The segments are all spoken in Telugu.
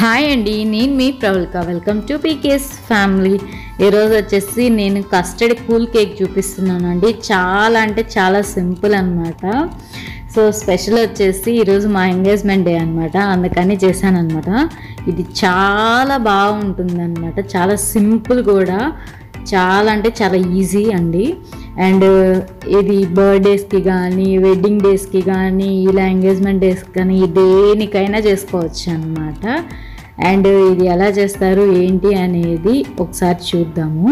హాయ్ అండి నేను మీ Pravalka welcome to PK's family ఈరోజు వచ్చేసి నేను కస్టర్డ్ కూల్ కేక్ చూపిస్తున్నాను అండి చాలా అంటే చాలా సింపుల్ అనమాట సో స్పెషల్ వచ్చేసి ఈరోజు మా ఎంగేజ్మెంట్ డే అనమాట అందుకని చేశాను అనమాట ఇది చాలా బాగుంటుంది అనమాట చాలా సింపుల్ కూడా చాలా అంటే చాలా ఈజీ అండి అండ్ ఇది బర్త్డేస్కి కానీ వెడ్డింగ్ డేస్కి కానీ ఇలా ఎంగేజ్మెంట్ డేస్కి కానీ దేనికైనా చేసుకోవచ్చు అనమాట అండ్ ఇది ఎలా చేస్తారు ఏంటి అనేది ఒకసారి చూద్దాము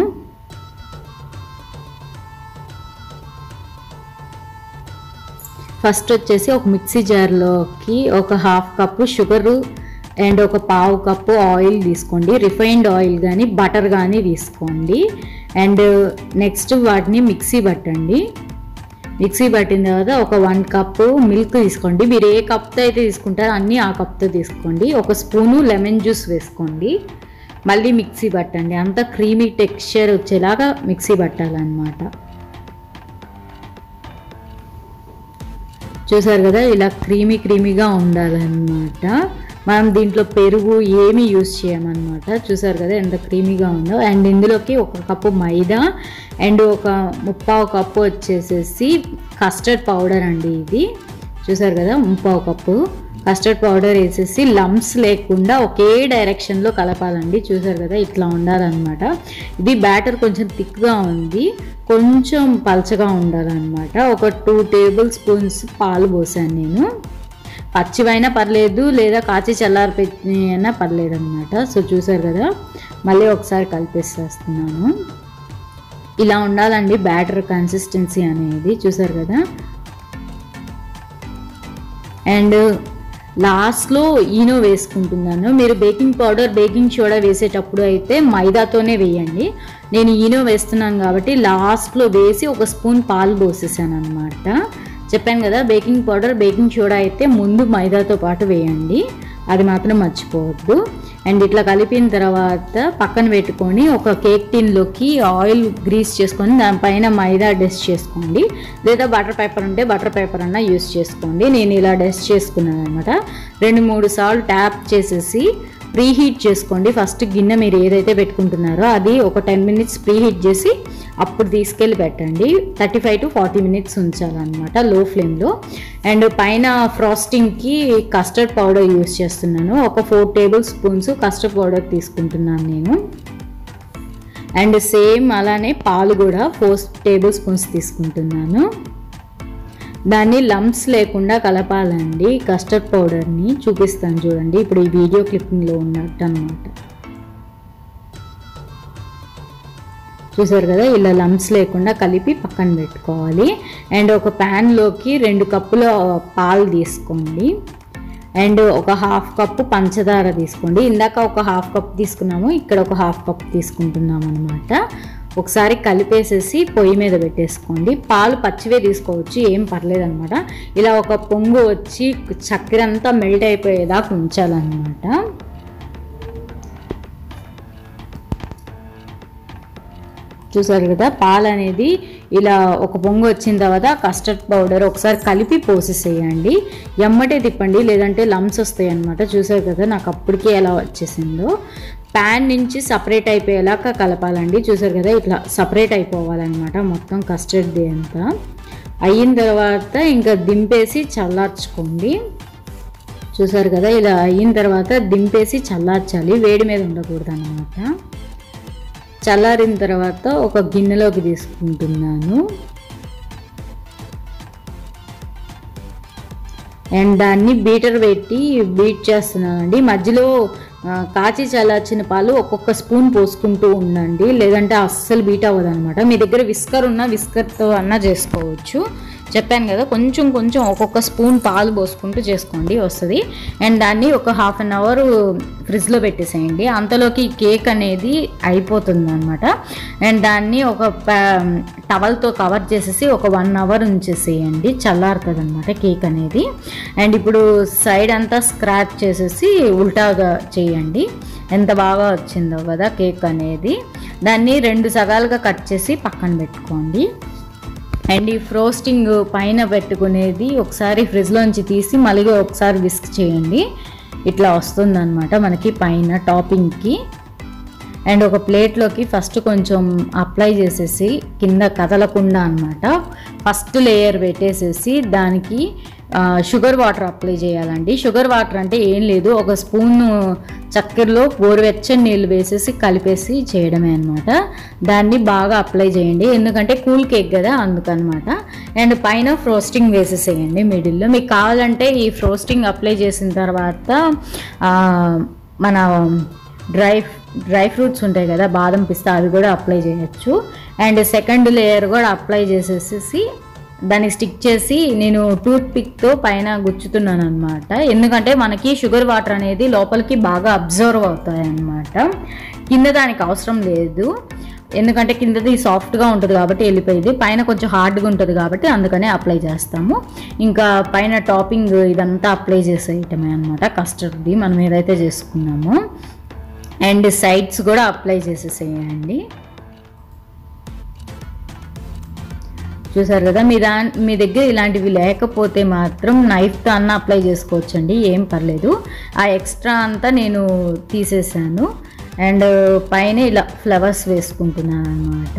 ఫస్ట్ వచ్చేసి ఒక మిక్సీ జార్లోకి ఒక హాఫ్ కప్పు షుగరు అండ్ ఒక పావు కప్పు ఆయిల్ తీసుకోండి రిఫైన్డ్ ఆయిల్ కానీ బటర్ కానీ తీసుకోండి అండ్ నెక్స్ట్ వాటిని మిక్సీ పట్టండి మిక్సీ పట్టిన తర్వాత ఒక వన్ కప్పు మిల్క్ తీసుకోండి మీరు ఏ కప్తో అయితే తీసుకుంటారో అన్నీ ఆ కప్తో తీసుకోండి ఒక స్పూను లెమన్ జ్యూస్ వేసుకోండి మళ్ళీ మిక్సీ పట్టండి అంతా క్రీమీ టెక్స్చర్ వచ్చేలాగా మిక్సీ పట్టాలన్నమాట చూసారు కదా ఇలా క్రీమీ క్రీమీగా ఉండాలన్నమాట మనం దీంట్లో పెరుగు ఏమీ యూస్ చేయమన్నమాట చూసారు కదా ఎంత క్రీమీగా ఉందో అండ్ ఇందులోకి ఒక కప్పు మైదా అండ్ ఒక ముప్పావు కప్పు వచ్చేసేసి కస్టర్డ్ పౌడర్ అండి ఇది చూసారు కదా ముప్పావు కప్పు కస్టర్డ్ పౌడర్ వేసేసి లంప్స్ లేకుండా ఒకే డైరెక్షన్లో కలపాలండి చూసారు కదా ఇట్లా ఉండాలన్నమాట ఇది బ్యాటర్ కొంచెం థిక్గా ఉంది కొంచెం పలచగా ఉండాలన్నమాట ఒక టూ టేబుల్ స్పూన్స్ పాలు పోసాను నేను పచ్చివైనా పర్లేదు లేదా కాచి చల్లారి అయినా పర్లేదు అనమాట సో చూసారు కదా మళ్ళీ ఒకసారి కలిపేసేస్తున్నాను ఇలా ఉండాలండి బ్యాటర్ కన్సిస్టెన్సీ అనేది చూసారు కదా అండ్ లాస్ట్లో ఈనో వేసుకుంటున్నాను మీరు బేకింగ్ పౌడర్ బేకింగ్ సోడా వేసేటప్పుడు అయితే మైదాతోనే వేయండి నేను ఈనో వేస్తున్నాను కాబట్టి లాస్ట్లో వేసి ఒక స్పూన్ పాలు పోసేసాను అనమాట చెప్పాను కదా బేకింగ్ పౌడర్ బేకింగ్ సోడా అయితే ముందు మైదాతో పాటు వేయండి అది మాత్రం మర్చిపోవద్దు అండ్ ఇట్లా కలిపిన తర్వాత పక్కన పెట్టుకొని ఒక కేక్ టిన్లోకి ఆయిల్ గ్రీస్ చేసుకొని దానిపైన మైదా డస్ట్ చేసుకోండి లేదా బటర్ పేపర్ ఉంటే బటర్ పేపర్ అన్నా యూస్ చేసుకోండి నేను ఇలా డస్ట్ చేసుకున్నాను అనమాట రెండు మూడు సార్లు ట్యాప్ చేసేసి ప్రీ హీట్ చేసుకోండి ఫస్ట్ గిన్నె మీరు ఏదైతే పెట్టుకుంటున్నారో అది ఒక టెన్ మినిట్స్ ప్రీ హీట్ చేసి అప్పుడు తీసుకెళ్ళి పెట్టండి thirty five to forty minutes ఉంచాలన్నమాట లో ఫ్లేమ్లో అండ్ పైన ఫ్రాస్టింగ్కి కస్టర్డ్ పౌడర్ యూస్ చేస్తున్నాను ఒక four tablespoons custard powder తీసుకుంటున్నాను నేను అండ్ సేమ్ అలానే పాలు కూడా ఫోర్ టేబుల్ స్పూన్స్ తీసుకుంటున్నాను దాన్ని లంప్స్ లేకుండా కలపాలండి కస్టర్డ్ పౌడర్ని చూపిస్తాను చూడండి ఇప్పుడు ఈ వీడియో క్లిప్పింగ్లో ఉన్నట్టు అనమాట చూసారు కదా ఇలా లంప్స్ లేకుండా కలిపి పక్కన పెట్టుకోవాలి అండ్ ఒక ప్యాన్లోకి రెండు కప్పుల పాలు తీసుకోండి అండ్ ఒక హాఫ్ కప్పు పంచదార తీసుకోండి ఇందాక ఒక హాఫ్ కప్ తీసుకున్నాము ఇక్కడ ఒక హాఫ్ కప్ తీసుకుంటున్నాము అనమాట ఒకసారి కలిపేసేసి పొయ్యి మీద పెట్టేసుకోండి పాలు పచ్చివే తీసుకోవచ్చు ఏం పర్లేదు అనమాట ఇలా ఒక పొంగు వచ్చి చక్కెర అంతా మెల్ట్ అయిపోయేదాకా ఉంచాలన్నమాట చూసారు కదా పాలు అనేది ఇలా ఒక పొంగు వచ్చిన తర్వాత కస్టర్డ్ పౌడర్ ఒకసారి కలిపి పోసేసేయండి ఎమ్మటే తిప్పండి లేదంటే లంప్స్ వస్తాయి అనమాట చూసారు కదా నాకు అప్పటికే ఎలా వచ్చేసిందో ప్యాన్ నుంచి సపరేట్ అయిపోయేలాగా కలపాలండి చూసారు కదా ఇట్లా సపరేట్ అయిపోవాలన్నమాట మొత్తం కస్టర్డ్ అంతా అయిన తర్వాత ఇంకా దింపేసి చల్లార్చుకోండి చూసారు కదా ఇలా అయిన తర్వాత దింపేసి చల్లార్చాలి వేడి మీద ఉండకూడదు అనమాట చల్లారిన తర్వాత ఒక గిన్నెలోకి తీసుకుంటున్నాను అండ్ దాన్ని బీటర్ పెట్టి బీట్ చేస్తున్నానండి మధ్యలో కాచి చల్లార్చిన పాలు ఒక్కొక్క స్పూన్ పోసుకుంటూ ఉండండి లేదంటే అస్సలు బీట్ అవ్వదు అనమాట మీ దగ్గర విస్కర్ ఉన్న విస్కర్తో అన్నా చేసుకోవచ్చు చెప్పాను కదా కొంచెం కొంచెం ఒక్కొక్క స్పూన్ పాలు పోసుకుంటూ చేసుకోండి వస్తుంది అండ్ దాన్ని ఒక హాఫ్ అన్ అవర్ ఫ్రిడ్జ్లో పెట్టేసేయండి అంతలోకి కేక్ అనేది అయిపోతుంది అనమాట అండ్ దాన్ని ఒక టవల్తో కవర్ చేసేసి ఒక వన్ అవర్ ఉంచేసేయండి చల్లారుతుంది అనమాట కేక్ అనేది అండ్ ఇప్పుడు సైడ్ అంతా స్క్రాచ్ చేసేసి ఉల్టాగా చేయండి ఎంత బాగా వచ్చిందో కదా కేక్ అనేది దాన్ని రెండు సగాలుగా కట్ చేసి పక్కన పెట్టుకోండి అండ్ ఈ ఫ్రోస్టింగ్ పైన పెట్టుకునేది ఒకసారి ఫ్రిడ్జ్లోంచి తీసి మళ్ళీ ఒకసారి విస్క్ చేయండి ఇట్లా వస్తుందన్నమాట మనకి పైన టాపింగ్కి అండ్ ఒక ప్లేట్లోకి ఫస్ట్ కొంచెం అప్లై చేసేసి కింద కదలకుండా అనమాట ఫస్ట్ లేయర్ పెట్టేసేసి దానికి ఆ, షుగర్ వాటర్ అప్లై చేయాలండి షుగర్ వాటర్ అంటే ఏం లేదు ఒక స్పూన్ చక్కెరలో గోరువెచ్చని నీళ్ళు వేసేసి కలిపేసి చేయడమే అనమాట దాన్ని బాగా అప్లై చేయండి ఎందుకంటే కూల్ కేక్ కదా అందుకనమాట అండ్ పైన ఫ్రోస్టింగ్ వేసేసేయండి మిడిల్లో మీకు కావాలంటే ఈ ఫ్రోస్టింగ్ అప్లై చేసిన తర్వాత ఆ, మన డ్రై డ్రై ఫ్రూట్స్ ఉంటాయి కదా బాదం పిస్తా అవి కూడా అప్లై చేయొచ్చు అండ్ సెకండ్ లేయర్ కూడా అప్లై చేసేసి దానికి స్టిక్ చేసి నేను టూత్ పిక్తో పైన గుచ్చుతున్నాను అనమాట ఎందుకంటే మనకి షుగర్ వాటర్ అనేది లోపలికి బాగా అబ్జర్వ్ అవుతాయి అన్నమాట కింద దానికి అవసరం లేదు ఎందుకంటే కిందది సాఫ్ట్గా ఉంటుంది కాబట్టి వెళ్ళిపోయింది పైన కొంచెం హార్డ్గా ఉంటుంది కాబట్టి అందుకనే అప్లై చేస్తాము ఇంకా పైన టాపింగ్ ఇదంతా అప్లై చేసేయటమే అనమాట కస్టర్డ్ది మనం ఏదైతే చేసుకున్నామో అండ్ సైడ్స్ కూడా అప్లై చేసేసేయండి చూసారు కదా మీ దా మీ దగ్గర ఇలాంటివి లేకపోతే మాత్రం నైఫ్తో అన్న అప్లై చేసుకోవచ్చండి ఏం పర్లేదు ఆ ఎక్స్ట్రా అంతా నేను తీసేసాను అండ్ పైన ఇలా ఫ్లవర్స్ వేసుకుంటున్నాను అనమాట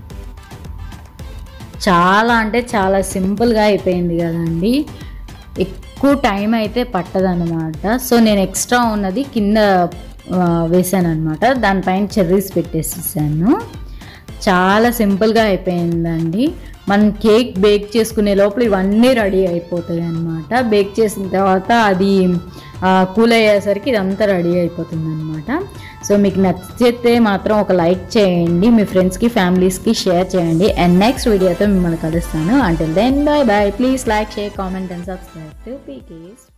చాలా అంటే చాలా సింపుల్గా అయిపోయింది కదండి ఎక్కువ టైం అయితే పట్టదనమాట సో నేను ఎక్స్ట్రా ఉన్నది కింద వేసాను అనమాట దానిపైన చెర్రీస్ పెట్టేసేసాను చాలా సింపుల్గా అయిపోయిందండి మనం కేక్ బేక్ చేసుకునే లోపల ఇవన్నీ రెడీ అయిపోతాయి అనమాట బేక్ చేసిన తర్వాత అది కూల్ అయ్యేసరికి ఇదంతా రెడీ అయిపోతుంది అనమాట సో మీకు నచ్చితే మాత్రం ఒక లైక్ చేయండి మీ ఫ్రెండ్స్కి ఫ్యామిలీస్కి షేర్ చేయండి అండ్ నెక్స్ట్ వీడియోతో మిమ్మల్ని కలుస్తాను అంటే then bye bye please like share comment and subscribe to PK's